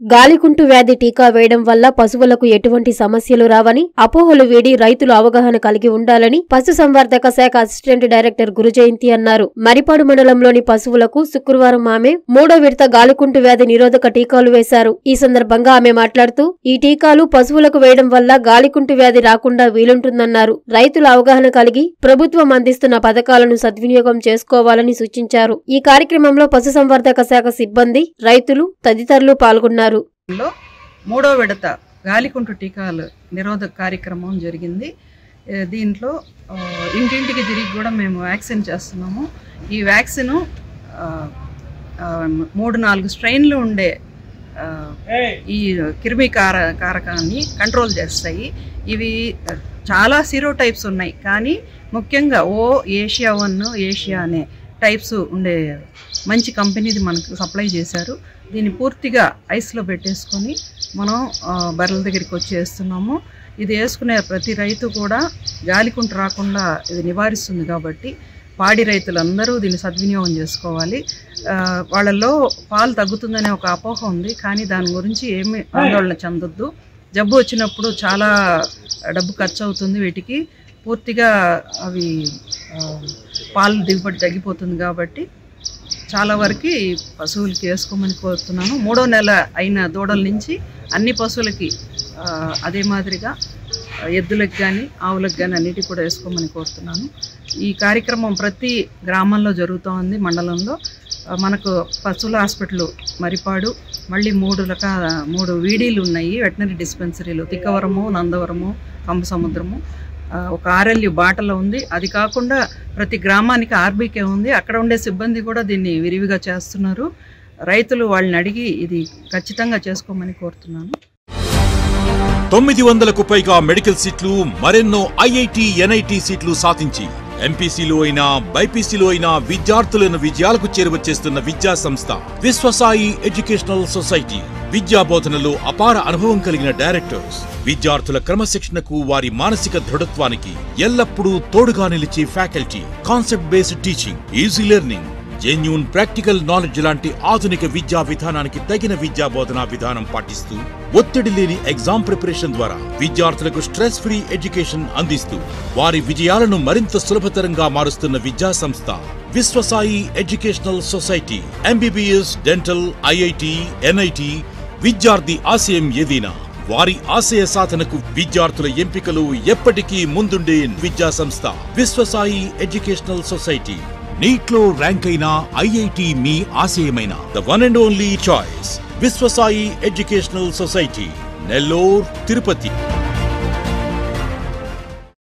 గాలికుంటు వ్యాధి టీకా వేయడం వల్ల పశువులకు ఎటువంటి సమస్యలు రావని అపోహలు వీడి రైతులు అవగాహన కలిగి ఉండాలని పశుసంవర్ధక శాఖ అసిస్టెంట్ డైరెక్టర్ గురుజయంతి అన్నారు మరిపాడు మండలంలోని పశువులకు శుక్రవారం ఆమె మూడో విడత గాలికుంటు వ్యాధి నిరోధక టీకాలు వేశారు ఈ సందర్భంగా ఆమె మాట్లాడుతూ ఈ టీకాలు పశువులకు వేయడం వల్ల గాలికుంటు వ్యాధి రాకుండా వీలుంటుందన్నారు రైతులు అవగాహన కలిగి ప్రభుత్వం అందిస్తున్న పథకాలను సద్వినియోగం చేసుకోవాలని సూచించారు ఈ కార్యక్రమంలో పశుసంవర్ధక శాఖ సిబ్బంది రైతులు తదితరులు పాల్గొన్నారు లో మూడో విడత గాలికుంటు టీకాలు నిరోధక కార్యక్రమం జరిగింది ఏ, దీంట్లో ఆ, ఇంటింటికి తిరిగి కూడా మేము వ్యాక్సిన్ చేస్తున్నాము ఈ వ్యాక్సిన్ ఆ, ఆ, మూడు నాలుగు స్ట్రెయిన్లు ఉండే ఆ, ఈ క్రిమి కార కారకాన్ని కంట్రోల్ చేస్తాయి ఇవి చాలా సీరో టైప్స్ ఉన్నాయి కానీ ముఖ్యంగా ఓ ఏషియా వన్ ఏషియా అనే టైప్స్ ఉండే మంచి కంపెనీది మనకు సప్లై చేశారు దీన్ని పూర్తిగా ఐస్లో పెట్టేసుకొని మనం ఆ, బర్రెల దగ్గరికి వచ్చి వేస్తున్నాము ఇది వేసుకునే ప్రతి రైతు కూడా గాలికుంటు రాకుండా ఇది నివారిస్తుంది కాబట్టి పాడి రైతులందరూ దీన్ని సద్వినియోగం చేసుకోవాలి ఆ, వాళ్ళల్లో పాలు తగ్గుతుందనే ఒక అపోహ ఉంది కానీ దాని గురించి ఏమీ ఆందోళన చెందొద్దు జబ్బు వచ్చినప్పుడు చాలా డబ్బు ఖర్చు అవుతుంది వీటికి పూర్తిగా అవి ఆ, పాలు దిగుబడి తగ్గిపోతుంది కాబట్టి చాలా వరకు ఈ పశువులకి వేసుకోమని కోరుతున్నాను మూడో నెల అయిన దూడల నుంచి అన్ని పశువులకి ఆ, అదే మాదిరిగా ఆ, ఎద్దులకు కానీ ఆవులకు కానీ అన్నిటికి కూడా వేసుకోమని కోరుతున్నాను ఈ కార్యక్రమం ప్రతి గ్రామంలో జరుగుతూ ఉంది మండలంలో ఆ, మనకు పశువుల హాస్పిటల్ మరిపాడు మళ్ళీ మూడు రకాల మూడు వీడీలు ఉన్నాయి వెటనరీ డిస్పెన్సరీలు తిక్కవరము నందవరము కంబసముద్రము ఆ, ఒక ఆర్ఎల్యు బాటలో ఉంది అది కాకుండా ప్రతి గ్రామానికి ఆర్బీకే ఉంది అక్కడ ఉండే సిబ్బంది కూడా దీన్ని విరివిగా చేస్తున్నారు రైతులు వాళ్ళని అడిగి ఇది ఖచ్చితంగా చేసుకోమని కోరుతున్నాను తొమ్మిది వందలకు పైగా మెడికల్ సీట్లు మరెన్నో ఐఐటి ఎన్ఐటి సీట్లు సాధించి ఎంపీసీలో అయినా బైపీసీలో అయినా విద్యార్థులను విజయాలకు చేరువచేస్తున్న విద్యా సంస్థ విశ్వసాయి ఎడ్యుకేషనల్ సొసైటీ విద్యా బోధనలో అపార అనుభవం కలిగిన డైరెక్టర్స్ విద్యార్థుల క్రమశిక్షణకు వారి మానసిక దృఢత్వానికి ఎల్లప్పుడూ తోడుగా నిలిచే faculty concept based teaching easy learning genuine practical knowledge లాంటి ఆధునిక విద్యా విధానానికి తగిన విద్యా బోధనా విధానం పాటిస్తూ ఒత్తిడి లేని ఎగ్జామ్ ప్రిపరేషన్ ద్వారా విద్యార్థులకు స్ట్రెస్ ఫ్రీ ఎడ్యుకేషన్ అందిస్తూ వారి విజయాలను మరింత సులభతరంగా మారుస్తున్న విద్యా సంస్థ Viswasai educational society MBBS dental IIT NIT విద్యార్థి ఆశయం ఏదైనా వారి ఆశయ సాధనకు విద్యార్థుల ఎంపికలు ఎప్పటికీ ముందుండే విద్యా సంస్థ విశ్వసాయి ఎడ్యుకేషనల్ సొసైటీ నీట్లో ర్యాంక్ అయిన ఐఐటి మీ ఆశయమైన the one and only choice Viswasai educational society Nellore Tirupati